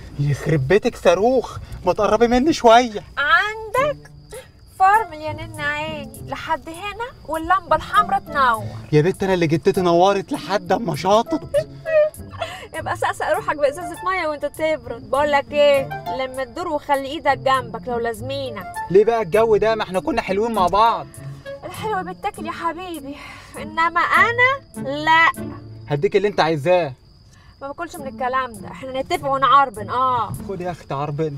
يخرب بيتك صاروخ ما تقربي مني شويه عندك فار مليانين عيني لحد هنا واللمبه الحمراء تنور يا بنت انا اللي جدتي نورت لحد اما شاطت يبقى سقسق روحك بازازه ميه وانت تبرد بقول لك ايه لما تدور وخلي ايدك جنبك لو لازمينك ليه بقى الجو ده ما احنا كنا حلوين مع بعض الحلوه بتاكل يا حبيبي انما انا لا هديك اللي انت عايزاه ما باكلش من الكلام ده احنا نتفق ونعربن اه خد يا اختي عربنا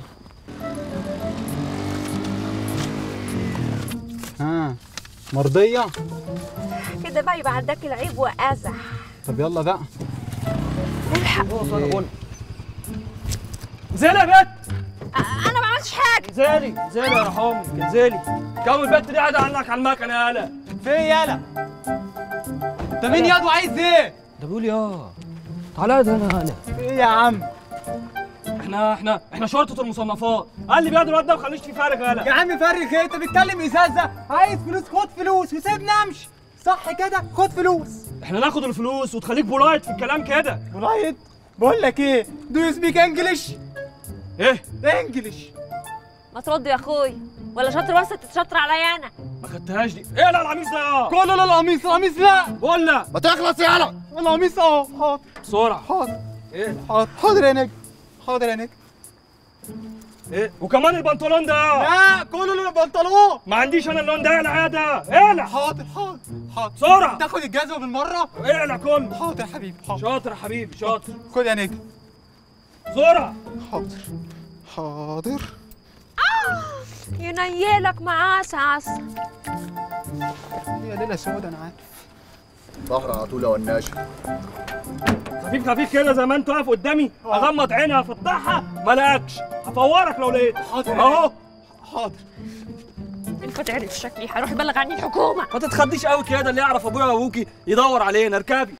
ها مرضيه كده بقى يبقى عندك العيب وازح طب يلا بقى الحق انزلي يا بت أ- انا ما عملتش حاجه انزلي انزلي يا رحوم انزلي جو البت دي قاعده عنك على المكنه يالا في يالا انت مين ياض وعايز ايه ده بيقول يا تعالى ده انا انا في ايه يا عم احنا احنا احنا شرطه المصنفات قال لي بياض الواد ده وخليش فيه فارغ يالا يا عم فرق ايه انت بتكلم ازازه عايز فلوس خد فلوس وسيبني امشي صح كده خد فلوس احنا ناخد الفلوس وتخليك بولايت في الكلام كده برايد بقول لك ايه دو يو سبيك انجلش ايه انجلش ما ترد يا اخويا ولا شاطر وسط تتشطر عليا انا ما خدتهاش دي ايه لا القميص ده يا كله لا القميص القميص لا قلنا ما تخلص يالا القميص اهو حاضر بسرعه حاضر ايه حاضر حاضر يا نجم حاضر يا نجم ايه وكمان البنطلون ده لا كله لا البنطلون ما عنديش انا اللون ده اقلع ده اقلع حاضر حاضر حاضر بسرعه تاخد الجزمه بالمره اقلع كله حاضر يا حبيبي حاضر شاطر يا حبيبي شاطر خد يا نجم بسرعه حاضر حاضر ينيلك معاه عسل يا ليله سودا انا عارف ظهر على طول يا وناشة خفيف خفيف كده زي ما انت واقف قدامي اغمض عيني افتحها ما لاقكش هفورك لو لقيت حاضر اهو حاضر انت تعرف شكلي هروح يبلغ عني الحكومه ما تتخضيش قوي كده اللي يعرف ابويا وابوكي يدور علينا اركبي